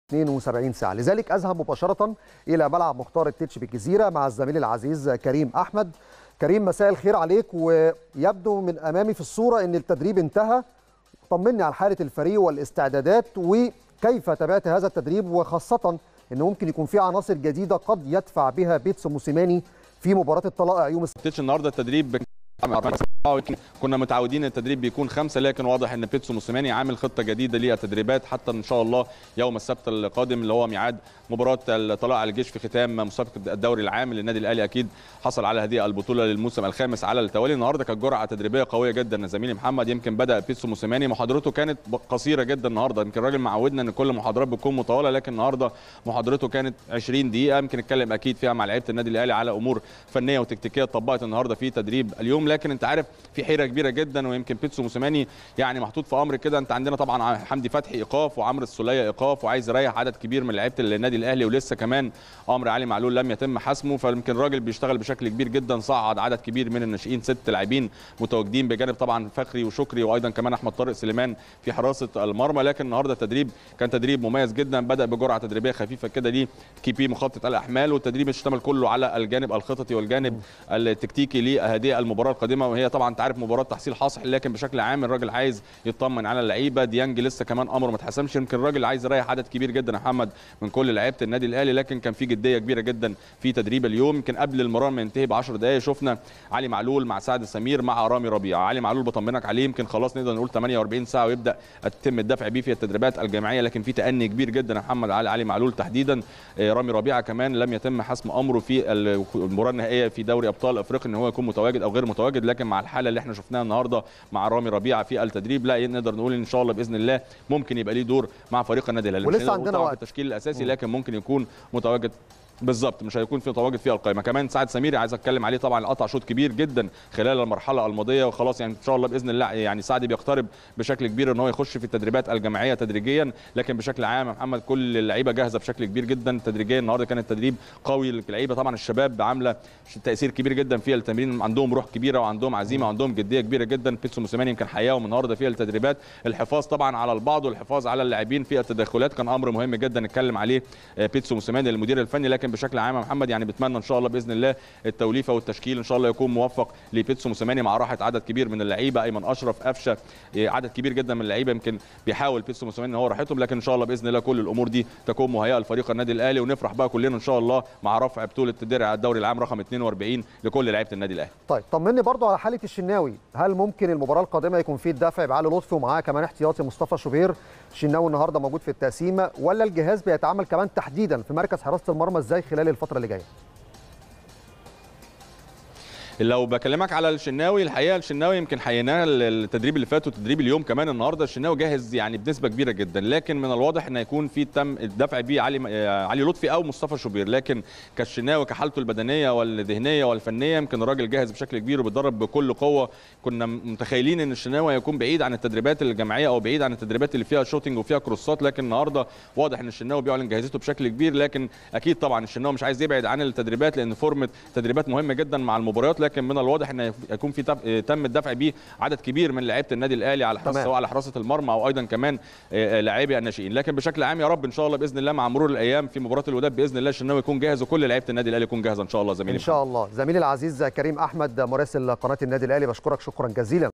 72 ساعة لذلك أذهب مباشرة إلى ملعب مختار التتش بالجزيرة مع الزميل العزيز كريم أحمد كريم مساء الخير عليك ويبدو من أمامي في الصورة أن التدريب انتهى طمني عن حالة الفريق والاستعدادات وكيف تابعت هذا التدريب وخاصة أنه ممكن يكون في عناصر جديدة قد يدفع بها بيتسو موسيماني في مباراة الطلائع يوم التتش النهارده التدريب كنا متعودين التدريب بيكون خمسه لكن واضح ان بيتسو موسيماني عامل خطه جديده للتدريبات حتى ان شاء الله يوم السبت القادم اللي هو ميعاد مباراه الطلائع الجيش في ختام مسابقه الدوري العام للنادي الاهلي اكيد حصل على هذه البطوله للموسم الخامس على التوالي النهارده كانت جرعه تدريبيه قويه جدا زميلي محمد يمكن بدا بيتسو موسيماني محاضرته كانت قصيره جدا النهارده يمكن الراجل معودنا ان كل محاضرات بتكون مطوله لكن النهارده محاضرته كانت 20 دقيقه يمكن نتكلم اكيد فيها مع لعيبه النادي الاهلي على امور فنيه وتكتيكيه اتطبقت النهارده في تدريب اليوم لكن انت عارف في حيره كبيره جدا ويمكن بيتسو موسيماني يعني محطوط في امر كده انت عندنا طبعا حمدي فتحي ايقاف وعمرو السوليه ايقاف وعايز يريح عدد كبير من لعيبه النادي الاهلي ولسه كمان امر علي معلول لم يتم حسمه فيمكن الراجل بيشتغل بشكل كبير جدا صعد عدد كبير من الناشئين ست لاعبين متواجدين بجانب طبعا فخري وشكري وايضا كمان احمد طارق سليمان في حراسه المرمى لكن النهارده التدريب كان تدريب مميز جدا بدا بجرعه تدريبيه خفيفه كده ليه كيبي مخطط الاحمال والتدريب اشتمل كله على الجانب الخططي والجانب التكتيكي لهذه المباراه القادمه وهي طبعا انت عارف مباراه تحصيل حاصل لكن بشكل عام الراجل عايز يطمن على اللعيبه ديانج لسه كمان امره ما اتحسمش يمكن الراجل عايز يريح عدد كبير جدا يا محمد من كل لعيبه النادي الاهلي لكن كان في جديه كبيره جدا في تدريب اليوم يمكن قبل المران ما ينتهي ب 10 دقائق شفنا علي معلول مع سعد سمير مع رامي ربيعه علي معلول بطمنك عليه يمكن خلاص نقدر نقول 48 ساعه ويبدا يتم الدفع بيه في التدريبات الجماعيه لكن في تاني كبير جدا يا محمد علي علي معلول تحديدا رامي ربيعه كمان لم يتم حسم امره في المباراه النهائيه في دوري ابطال افريقيا ان هو يكون متواجد او غير متواجد لكن مع الحاله اللي احنا شفناها النهارده مع رامي ربيعه في التدريب لا نقدر نقول ان شاء الله باذن الله ممكن يبقى ليه دور مع فريق النادي الاهلي ولسه عندنا وقت التشكيل الاساسي لكن ممكن يكون متواجد بالظبط مش هيكون في تواجد في القائمه كمان سعد سميري عايز اتكلم عليه طبعا قطع شوط كبير جدا خلال المرحله الماضيه وخلاص يعني ان شاء الله باذن الله يعني سعد بيقترب بشكل كبير ان هو يخش في التدريبات الجماعيه تدريجيا لكن بشكل عام يا محمد كل اللعيبه جاهزه بشكل كبير جدا تدريجيا النهارده كان التدريب قوي اللعيبه طبعا الشباب عامله تاثير كبير جدا في التمرين عندهم روح كبيره وعندهم عزيمه وعندهم جديه كبيره جدا بيتسو موسيماني يمكن حياهم النهارده في التدريبات الحفاظ طبعا على البعض والحفاظ على اللاعبين في التدخلات كان امر مهم جدا نتكلم عليه بيتسو موسيماني المدير الفني لكن بشكل عام يا محمد يعني بتمنى ان شاء الله باذن الله التوليفه والتشكيل ان شاء الله يكون موفق لبيتسو موسيماني مع راحه عدد كبير من اللعيبه ايمن اشرف قفشه عدد كبير جدا من اللعيبه يمكن بيحاول بيتسو موسيماني ان هو راحتهم لكن ان شاء الله باذن الله كل الامور دي تكون مهيئه لفريق النادي الاهلي ونفرح بقى كلنا ان شاء الله مع رفع بطوله درع الدوري العام رقم 42 لكل لعيبه النادي الاهلي. طيب طمني برضو على حاله الشناوي هل ممكن المباراه القادمه يكون فيه الدفع بعلي لطفي ومعاه كمان احتياطي مصطفى شوبير الشناوي النهارده موجود في التقسيمه ولا الجهاز بيتعامل كمان تحديدا في مركز حراسه المرمى ازاي خلال الفتره اللي جايه؟ لو بكلمك على الشناوي الحقيقه الشناوي يمكن حييناه التدريب اللي فات والتدريب اليوم كمان النهارده الشناوي جاهز يعني بنسبه كبيره جدا لكن من الواضح ان هيكون في تم الدفع بيه علي علي لطفي او مصطفى شوبير لكن كالشناوي كحالته البدنيه والذهنيه والفنيه يمكن الراجل جاهز بشكل كبير وبيتدرب بكل قوه كنا متخيلين ان الشناوي هيكون بعيد عن التدريبات الجماعيه او بعيد عن التدريبات اللي فيها شوتنج وفيها كروسات لكن النهارده واضح ان الشناوي بيعلن جاهزيته بشكل كبير لكن اكيد طبعا الشناوي مش عايز يبعد عن التدريبات لان فورمه تدريبات مهمه جدا مع المباريات لكن من الواضح ان يكون في تم الدفع بيه عدد كبير من لعيبه النادي الاهلي على حراسه سواء على حراسه المرمى او ايضا كمان لاعبي الناشئين لكن بشكل عام يا رب ان شاء الله باذن الله مع مرور الايام في مباراه الوداد باذن الله الشناوي يكون جاهز وكل لعيبه النادي الاهلي يكون جاهزه ان شاء الله زميلي ان شاء الله زميلي العزيز كريم احمد مراسل قناه النادي الاهلي بشكرك شكرا جزيلا